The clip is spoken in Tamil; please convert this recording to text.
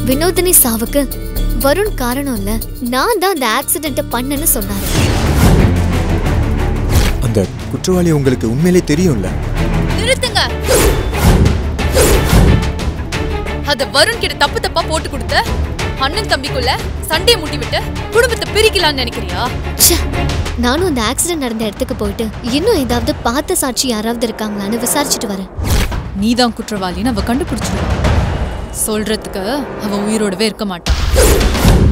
வினோதினி சாவுக்கு வருண் காரணம் இல்ல நான் தான் அந்த ஆக்சிடென்ட்டை பண்ணேன்னு சொன்னாரு அந்த குற்றவாளி உங்களுக்கு உண்மையிலே தெரியும்ல நிறுத்துங்க அத வருண் கிட்ட தப்பு தப்பா போட்டு கொடுத்த அண்ணன் தம்பிக்குள்ள சண்டையை முட்டி விட்டு குடும்பத்தை பிரிக்கலாம்னு நினைக்கிறியா ச்சே நானும் அந்த ஆக்சிடென்ட் நடந்த இடத்துக்கு போயிட்டு இன்னும் ஏதாவது பார்த்த சாட்சி யாராவது இருக்காங்களான்னு விசாரிச்சுட்டு வரேன் நீதான் குற்றவாளின்னு அவ கண்டுபிடிச்சிடுவா சொல்றதுக்கு அவ உயிரோடவே இருக்க மாட்டான்